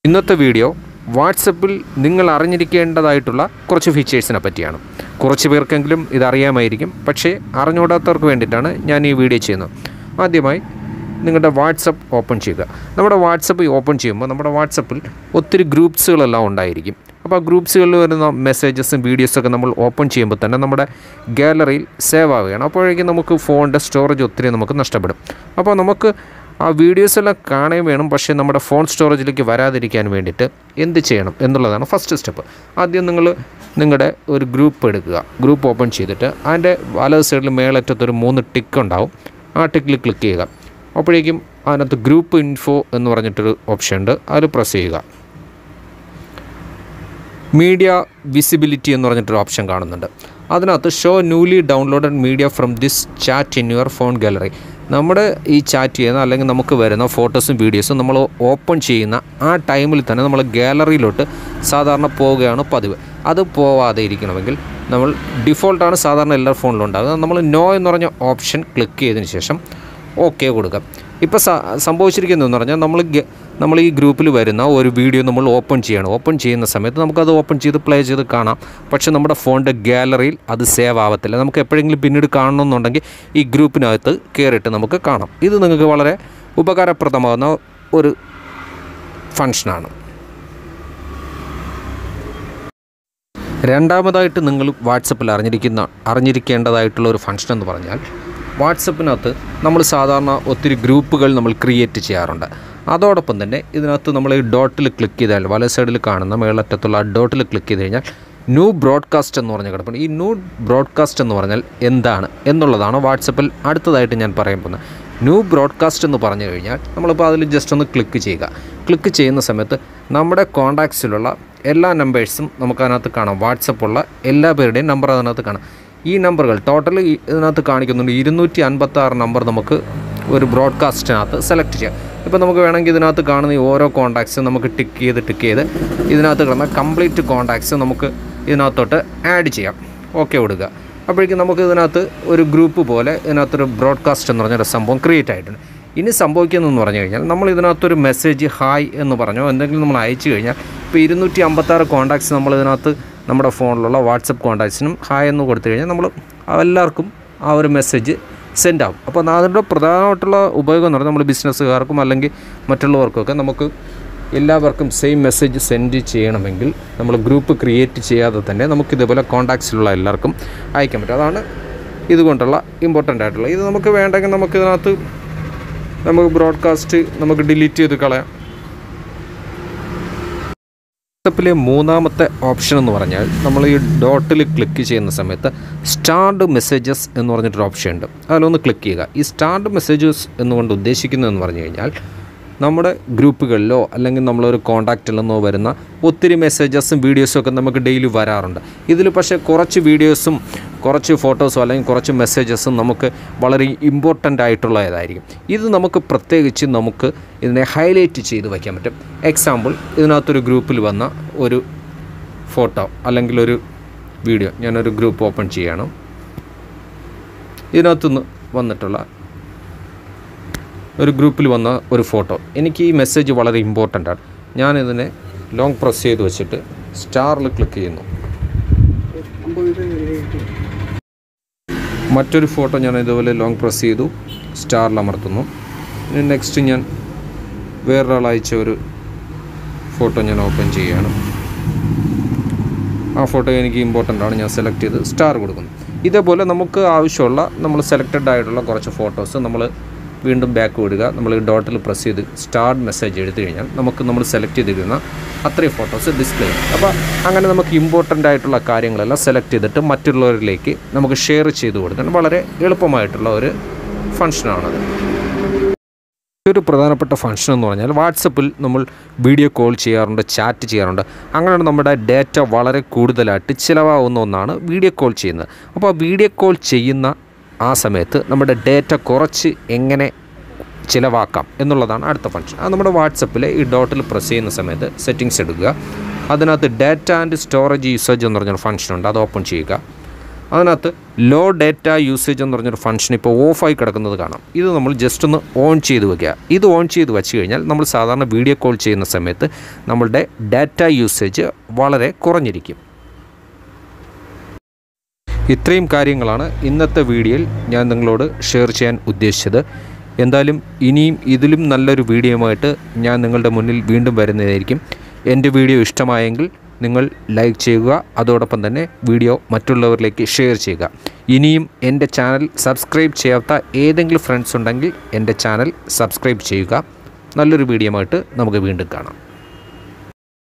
ഇന്നത്തെ വീഡിയോ വാട്സപ്പിൽ നിങ്ങൾ അറിഞ്ഞിരിക്കേണ്ടതായിട്ടുള്ള കുറച്ച് ഫീച്ചേഴ്സിനെ പറ്റിയാണ് കുറച്ച് പേർക്കെങ്കിലും ഇതറിയാമായിരിക്കും പക്ഷേ അറിഞ്ഞുകൂടാത്തവർക്ക് വേണ്ടിയിട്ടാണ് ഞാൻ ഈ വീഡിയോ ചെയ്യുന്നത് ആദ്യമായി നിങ്ങളുടെ വാട്സപ്പ് ഓപ്പൺ ചെയ്യുക നമ്മുടെ വാട്സപ്പ് ഓപ്പൺ ചെയ്യുമ്പോൾ നമ്മുടെ വാട്സപ്പിൽ ഒത്തിരി ഗ്രൂപ്പ്സുകളെല്ലാം ഉണ്ടായിരിക്കും അപ്പോൾ ആ ഗ്രൂപ്പ്സുകളിൽ വരുന്ന മെസ്സേജസും വീഡിയോസൊക്കെ നമ്മൾ ഓപ്പൺ ചെയ്യുമ്പോൾ തന്നെ നമ്മുടെ ഗാലറിയിൽ സേവ് ആവുകയാണ് അപ്പോഴേക്കും നമുക്ക് ഫോണിൻ്റെ സ്റ്റോറേജ് ഒത്തിരി നമുക്ക് നഷ്ടപ്പെടും അപ്പോൾ നമുക്ക് ആ വീഡിയോസ് എല്ലാം കാണുകയും വേണം പക്ഷേ നമ്മുടെ ഫോൺ സ്റ്റോറേജിലേക്ക് വരാതിരിക്കാൻ വേണ്ടിയിട്ട് എന്ത് ചെയ്യണം എന്നുള്ളതാണ് ഫസ്റ്റ് സ്റ്റെപ്പ് ആദ്യം നിങ്ങൾ നിങ്ങളുടെ ഒരു ഗ്രൂപ്പ് എടുക്കുക ഗ്രൂപ്പ് ഓപ്പൺ ചെയ്തിട്ട് അതിൻ്റെ വലത് സൈഡിൽ മേളറ്റത്തൊരു മൂന്ന് ടിക്ക് ഉണ്ടാവും ആ ടിക്കിൽ ക്ലിക്ക് ചെയ്യുക അപ്പോഴേക്കും അതിനകത്ത് ഗ്രൂപ്പ് ഇൻഫോ എന്ന് പറഞ്ഞിട്ടൊരു ഓപ്ഷൻ ഉണ്ട് അതിൽ പ്രസ് ചെയ്യുക മീഡിയ വിസിബിലിറ്റി എന്ന് പറഞ്ഞിട്ടൊരു ഓപ്ഷൻ കാണുന്നുണ്ട് അതിനകത്ത് show newly downloaded media from this chat in your phone gallery നമ്മുടെ ഈ ചാറ്റ് ചെയ്യുന്ന അല്ലെങ്കിൽ നമുക്ക് വരുന്ന ഫോട്ടോസും വീഡിയോസും നമ്മൾ ഓപ്പൺ ചെയ്യുന്ന ആ ടൈമിൽ തന്നെ നമ്മൾ ഗാലറിയിലോട്ട് സാധാരണ പോവുകയാണ് പതിവ് അത് പോവാതെ ഇരിക്കണമെങ്കിൽ നമ്മൾ ഡിഫോൾട്ടാണ് സാധാരണ എല്ലാ ഫോണിലും ഉണ്ടാകുന്നത് നമ്മൾ നോ എന്ന് പറഞ്ഞ ഓപ്ഷൻ ക്ലിക്ക് ചെയ്തതിന് ശേഷം ഓക്കെ കൊടുക്കാം ഇപ്പോൾ സംഭവിച്ചിരിക്കുന്നതെന്ന് പറഞ്ഞാൽ നമ്മൾ ഗ- നമ്മൾ ഈ ഗ്രൂപ്പിൽ വരുന്ന ഒരു വീഡിയോ നമ്മൾ ഓപ്പൺ ചെയ്യണം ഓപ്പൺ ചെയ്യുന്ന സമയത്ത് നമുക്കത് ഓപ്പൺ ചെയ്ത് പ്ലേ ചെയ്ത് കാണാം പക്ഷേ നമ്മുടെ ഫോണിൻ്റെ ഗാലറിയിൽ അത് സേവ് ആവത്തില്ല നമുക്ക് എപ്പോഴെങ്കിലും പിന്നീട് കാണണമെന്നുണ്ടെങ്കിൽ ഈ ഗ്രൂപ്പിനകത്ത് കയറിയിട്ട് നമുക്ക് കാണാം ഇത് നിങ്ങൾക്ക് വളരെ ഉപകാരപ്രദമാകുന്ന ഒരു ഫങ്ഷനാണ് രണ്ടാമതായിട്ട് നിങ്ങൾ വാട്സപ്പിൽ അറിഞ്ഞിരിക്കുന്ന അറിഞ്ഞിരിക്കേണ്ടതായിട്ടുള്ള ഒരു ഫങ്ഷൻ എന്ന് പറഞ്ഞാൽ വാട്സപ്പിനകത്ത് നമ്മൾ സാധാരണ ഒത്തിരി ഗ്രൂപ്പുകൾ നമ്മൾ ക്രിയേറ്റ് ചെയ്യാറുണ്ട് അതോടൊപ്പം തന്നെ ഇതിനകത്ത് നമ്മൾ ഈ ഡോട്ടിൽ ക്ലിക്ക് ചെയ്താൽ വല സൈഡിൽ കാണുന്ന മേളറ്റത്തുള്ള ആ ഡോട്ടിൽ ക്ലിക്ക് ചെയ്ത് കഴിഞ്ഞാൽ ന്യൂ ബ്രോഡ്കാസ്റ്റ് എന്ന് പറഞ്ഞ കിടപ്പുണ്ട് ഈ ന്യൂ ബ്രോഡ്കാസ്റ്റ് എന്ന് പറഞ്ഞാൽ എന്താണ് എന്നുള്ളതാണ് വാട്സപ്പിൽ അടുത്തതായിട്ട് ഞാൻ പറയാൻ പോകുന്നത് ന്യൂ ബ്രോഡ്കാസ്റ്റ് എന്ന് പറഞ്ഞു കഴിഞ്ഞാൽ നമ്മളിപ്പോൾ അതിൽ ജസ്റ്റ് ഒന്ന് ക്ലിക്ക് ചെയ്യുക ക്ലിക്ക് ചെയ്യുന്ന സമയത്ത് നമ്മുടെ കോൺടാക്ട്സിലുള്ള എല്ലാ നമ്പേഴ്സും നമുക്ക് അതിനകത്ത് കാണാം വാട്സപ്പുള്ള എല്ലാ പേരുടെയും നമ്പർ അതിനകത്ത് കാണാം ഈ നമ്പറുകൾ ടോട്ടൽ ഇതിനകത്ത് കാണിക്കുന്നുണ്ട് ഇരുന്നൂറ്റി അൻപത്തി ആറ് നമ്പർ നമുക്ക് ഒരു ബ്രോഡ്കാസ്റ്റിനകത്ത് സെലക്ട് ചെയ്യാം ഇപ്പോൾ നമുക്ക് വേണമെങ്കിൽ ഇതിനകത്ത് കാണുന്ന ഈ ഓരോ കോൺടാക്ട്സും നമുക്ക് ടിക്ക് ചെയ്ത് ടിക്ക് ചെയ്ത് ഇതിനകത്ത് കിടന്ന കംപ്ലീറ്റ് കോൺടാക്ട്സ് നമുക്ക് ഇതിനകത്തോട്ട് ആഡ് ചെയ്യാം ഓക്കെ കൊടുക്കുക അപ്പോഴേക്കും നമുക്ക് ഇതിനകത്ത് ഒരു ഗ്രൂപ്പ് പോലെ ഇതിനകത്തൊരു ബ്രോഡ്കാസ്റ്റ് എന്ന് പറഞ്ഞൊരു സംഭവം ക്രിയേറ്റ് ആയിട്ടുണ്ട് ഇനി സംഭവിക്കുന്നതെന്ന് പറഞ്ഞു കഴിഞ്ഞാൽ നമ്മൾ ഇതിനകത്തൊരു മെസ്സേജ് ഹായ് എന്ന് പറഞ്ഞോ എന്തെങ്കിലും നമ്മൾ അയച്ചു കഴിഞ്ഞാൽ ഇപ്പോൾ ഇരുന്നൂറ്റി അമ്പത്താറ് കോൺടാക്ട്സ് നമ്മൾ ഇതിനകത്ത് നമ്മുടെ ഫോണിലുള്ള വാട്സപ്പ് കോൺടാക്ട്സിനും ഹായ് എന്ന് കൊടുത്തു കഴിഞ്ഞാൽ നമ്മൾ എല്ലാവർക്കും ആ ഒരു മെസ്സേജ് സെൻഡ് ആവും അപ്പോൾ അതിൻ്റെ പ്രധാനമായിട്ടുള്ള ഉപയോഗം എന്ന് പറഞ്ഞാൽ നമ്മൾ ബിസിനസ്സുകാർക്കും അല്ലെങ്കിൽ മറ്റുള്ളവർക്കൊക്കെ നമുക്ക് എല്ലാവർക്കും സെയിം മെസ്സേജ് സെൻഡ് ചെയ്യണമെങ്കിൽ നമ്മൾ ഗ്രൂപ്പ് ക്രിയേറ്റ് ചെയ്യാതെ തന്നെ നമുക്ക് ഇതേപോലെ കോൺടാക്ട്സിലുള്ള എല്ലാവർക്കും അയക്കാൻ പറ്റും അതാണ് ഇതുകൊണ്ടുള്ള ഇമ്പോർട്ടൻ്റ് ആയിട്ടുള്ള ഇത് നമുക്ക് വേണ്ടെങ്കിൽ നമുക്ക് ഇതിനകത്ത് നമുക്ക് ബ്രോഡ്കാസ്റ്റ് നമുക്ക് ഡിലീറ്റ് ചെയ്ത് കളയാം വാട്സപ്പിലെ മൂന്നാമത്തെ ഓപ്ഷൻ എന്ന് പറഞ്ഞാൽ നമ്മൾ ഈ ഡോട്ടിൽ ക്ലിക്ക് ചെയ്യുന്ന സമയത്ത് സ്റ്റാർഡ് മെസ്സേജസ് എന്ന് പറഞ്ഞിട്ടൊരു ഓപ്ഷൻ ഉണ്ട് അതിലൊന്ന് ക്ലിക്ക് ചെയ്യുക ഈ സ്റ്റാർഡ് മെസ്സേജസ് എന്നുകൊണ്ട് ഉദ്ദേശിക്കുന്നതെന്ന് പറഞ്ഞു കഴിഞ്ഞാൽ നമ്മുടെ ഗ്രൂപ്പുകളിലോ അല്ലെങ്കിൽ നമ്മളൊരു കോൺടാക്റ്റിൽ നിന്നോ വരുന്ന ഒത്തിരി മെസ്സേജസും വീഡിയോസും ഒക്കെ നമുക്ക് ഡെയിലി വരാറുണ്ട് ഇതിൽ പക്ഷേ കുറച്ച് വീഡിയോസും കുറച്ച് ഫോട്ടോസോ അല്ലെങ്കിൽ കുറച്ച് മെസ്സേജസും നമുക്ക് വളരെ ഇമ്പോർട്ടൻ്റ് ആയിട്ടുള്ളതായിരിക്കും ഇത് നമുക്ക് പ്രത്യേകിച്ച് നമുക്ക് ഇതിനെ ഹൈലൈറ്റ് ചെയ്ത് വയ്ക്കാൻ പറ്റും എക്സാമ്പിൾ ഇതിനകത്തൊരു ഗ്രൂപ്പിൽ വന്ന ഒരു ഫോട്ടോ അല്ലെങ്കിൽ ഒരു വീഡിയോ ഞാനൊരു ഗ്രൂപ്പ് ഓപ്പൺ ചെയ്യാണ് ഇതിനകത്തുനിന്ന് വന്നിട്ടുള്ള ഒരു ഗ്രൂപ്പിൽ വന്ന ഒരു ഫോട്ടോ എനിക്ക് ഈ മെസ്സേജ് വളരെ ഇമ്പോർട്ടൻ്റ് ആണ് ഞാനിതിനെ ലോങ് പ്രസ് ചെയ്ത് വെച്ചിട്ട് സ്റ്റാറിൽ ക്ലിക്ക് ചെയ്യുന്നു മറ്റൊരു ഫോട്ടോ ഞാൻ ഇതുപോലെ ലോങ് പ്രസ് ചെയ്തു സ്റ്റാറിൽ അമർത്തുന്നു ഇനി നെക്സ്റ്റ് ഞാൻ വേറൊരാൾ അയച്ച ഒരു ഫോട്ടോ ഞാൻ ഓപ്പൺ ചെയ്യുകയാണ് ആ ഫോട്ടോ എനിക്ക് ഇമ്പോർട്ടൻ്റ് ആണ് ഞാൻ സെലക്ട് ചെയ്ത് സ്റ്റാർ കൊടുക്കുന്നു ഇതേപോലെ നമുക്ക് ആവശ്യമുള്ള നമ്മൾ സെലക്റ്റഡ് ആയിട്ടുള്ള കുറച്ച് ഫോട്ടോസ് നമ്മൾ വീണ്ടും ബാക്ക് വിടുക നമ്മൾ ഡോട്ടിൽ പ്രസ് ചെയ്ത് സ്റ്റാർട്ട് മെസ്സേജ് എടുത്തു കഴിഞ്ഞാൽ നമുക്ക് നമ്മൾ സെലക്ട് ചെയ്തിരുന്ന അത്രയും ഫോട്ടോസ് ഡിസ്പ്ലേ ചെയ്യും അപ്പോൾ അങ്ങനെ നമുക്ക് ഇമ്പോർട്ടൻ്റ് ആയിട്ടുള്ള കാര്യങ്ങളെല്ലാം സെലക്ട് ചെയ്തിട്ട് മറ്റുള്ളവരിലേക്ക് നമുക്ക് ഷെയർ ചെയ്ത് കൊടുക്കാൻ വളരെ എളുപ്പമായിട്ടുള്ള ഒരു ഫങ്ഷനാണത് ഒരു പ്രധാനപ്പെട്ട ഫംഗ്ഷൻ എന്ന് പറഞ്ഞാൽ വാട്സപ്പിൽ നമ്മൾ വീഡിയോ കോൾ ചെയ്യാറുണ്ട് ചാറ്റ് ചെയ്യാറുണ്ട് അങ്ങനെയാണ് നമ്മുടെ ഡേറ്റ വളരെ കൂടുതലായിട്ട് ചിലവാകുന്ന ഒന്നാണ് വീഡിയോ കോൾ ചെയ്യുന്നത് അപ്പോൾ ആ വീഡിയോ കോൾ ചെയ്യുന്ന ആ സമയത്ത് നമ്മുടെ ഡേറ്റ കുറച്ച് എങ്ങനെ ചിലവാക്കാം എന്നുള്ളതാണ് അടുത്ത ഫംഗ്ഷൻ അത് നമ്മുടെ വാട്സപ്പിൽ ഈ ഡോട്ടിൽ പ്രസ് ചെയ്യുന്ന സമയത്ത് സെറ്റിങ്സ് എടുക്കുക അതിനകത്ത് ഡാറ്റ ആൻഡ് സ്റ്റോറേജ് യൂസേജ് എന്ന് പറഞ്ഞൊരു ഫംഗ്ഷൻ ഉണ്ട് അത് ഓപ്പൺ ചെയ്യുക അതിനകത്ത് ലോ ഡേറ്റ യൂസേജ് എന്ന് പറഞ്ഞൊരു ഫംഗ്ഷൻ ഇപ്പോൾ ഓഫായി കിടക്കുന്നത് കാണാം ഇത് നമ്മൾ ജസ്റ്റ് ഒന്ന് ഓൺ ചെയ്ത് വെക്കുക ഇത് ഓൺ ചെയ്ത് വെച്ച് കഴിഞ്ഞാൽ നമ്മൾ സാധാരണ വീഡിയോ കോൾ ചെയ്യുന്ന സമയത്ത് നമ്മളുടെ ഡാറ്റ യൂസേജ് വളരെ കുറഞ്ഞിരിക്കും ഇത്രയും കാര്യങ്ങളാണ് ഇന്നത്തെ വീഡിയോയിൽ ഞാൻ നിങ്ങളോട് ഷെയർ ചെയ്യാൻ ഉദ്ദേശിച്ചത് എന്തായാലും ഇനിയും ഇതിലും നല്ലൊരു വീഡിയോയുമായിട്ട് ഞാൻ നിങ്ങളുടെ മുന്നിൽ വീണ്ടും വരുന്നതായിരിക്കും എൻ്റെ വീഡിയോ ഇഷ്ടമായെങ്കിൽ നിങ്ങൾ ലൈക്ക് ചെയ്യുക അതോടൊപ്പം തന്നെ വീഡിയോ മറ്റുള്ളവരിലേക്ക് ഷെയർ ചെയ്യുക ഇനിയും എൻ്റെ ചാനൽ സബ്സ്ക്രൈബ് ചെയ്യാത്ത ഏതെങ്കിലും ഫ്രണ്ട്സ് ഉണ്ടെങ്കിൽ എൻ്റെ ചാനൽ സബ്സ്ക്രൈബ് ചെയ്യുക നല്ലൊരു വീഡിയോയുമായിട്ട് നമുക്ക് വീണ്ടും കാണാം